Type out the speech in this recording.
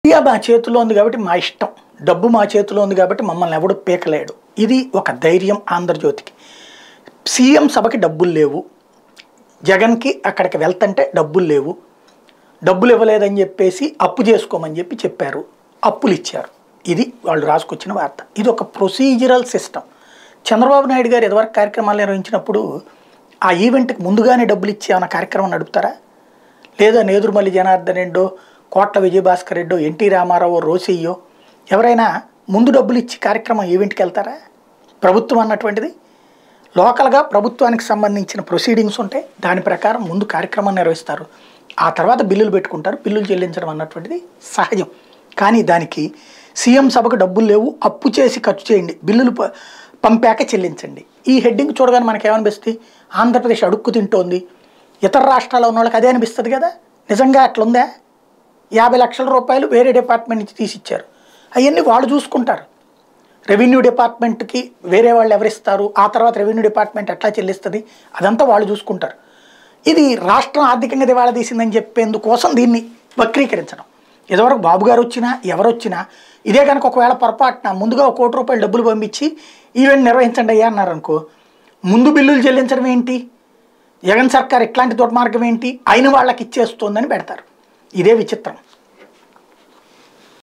India మా చేతిలో ఉంది కాబట్టి మా ఇష్టం డబ్బు మా చేతిలో ఉంది కాబట్టి మమ్మల్ని ఎవడు పీకలేడు ఇది ఒక ధైర్యం ఆంధ్రజ్యోతికి సీఎం సభకి డబ్బులు లేవు జగన్కి అక్కడికి వెళ్తుంటే డబ్బులు లేవు డబ్బులు ఇవ్వలేదని చెప్పేసి అప్పు చేసుకోమని చెప్పి చెప్పారు అప్పులు ఇచ్చారు ఇది వాళ్ళు రాసుకొచ్చిన వార్త ఇది ఒక ప్రొసీజరల్ సిస్టమ్ చంద్రబాబు నాయుడు గారు ఎదవరకు కార్యక్రమాలు నిర్వహించినప్పుడు ఆ ఈవెంట్కి ముందుగానే డబ్బులు ఇచ్చి ఏమైనా కార్యక్రమం నడుపుతారా లేదా నేదురుమల్లి జనార్దన్ రెడ్డో కోట్ల విజయభాస్కర్ రెడ్డో ఎన్టీ రామారావు రోసయ్యో ఎవరైనా ముందు డబ్బులు ఇచ్చి కార్యక్రమం ఈవెంట్కి వెళ్తారా ప్రభుత్వం అన్నటువంటిది లోకల్గా ప్రభుత్వానికి సంబంధించిన ప్రొసీడింగ్స్ ఉంటాయి దాని ప్రకారం ముందు కార్యక్రమం నిర్వహిస్తారు ఆ తర్వాత బిల్లులు పెట్టుకుంటారు బిల్లులు చెల్లించడం అన్నటువంటిది సహజం కానీ దానికి సీఎం సభకు డబ్బులు లేవు అప్పు చేసి ఖర్చు చేయండి బిల్లులు ప- పంపాక చెల్లించండి ఈ హెడ్డింగ్ చూడగానే మనకి ఏమనిపిస్తుంది ఆంధ్రప్రదేశ్ అడుక్కు తింటోంది ఇతర రాష్ట్రాల్లో ఉన్న వాళ్ళకి అదే అనిపిస్తుంది కదా నిజంగా అట్లుందా యాభై లక్షల రూపాయలు వేరే డిపార్ట్మెంట్ నుంచి తీసిచ్చారు అవన్నీ వాళ్ళు చూసుకుంటారు రెవెన్యూ డిపార్ట్మెంట్కి వేరే వాళ్ళు ఎవరిస్తారు ఆ తర్వాత రెవెన్యూ డిపార్ట్మెంట్ ఎట్లా చెల్లిస్తుంది అదంతా వాళ్ళు చూసుకుంటారు ఇది రాష్ట్రం ఆర్థికంగా దివాళా తీసిందని చెప్పేందుకోసం దీన్ని వక్రీకరించడం ఇదివరకు బాబు గారు వచ్చినా ఎవరు వచ్చినా ఇదే కనుక ఒకవేళ పొరపాటున ముందుగా ఒక కోటి రూపాయలు డబ్బులు పంపించి ఈవెంట్ నిర్వహించండి అయ్యా అన్నారు అనుకో ముందు బిల్లులు చెల్లించడం ఏంటి జగన్ సర్కార్ ఇట్లాంటి దుర్మార్గం ఏంటి అయిన వాళ్ళకి ఇచ్చేస్తోందని పెడతారు ఇదే విచిత్రం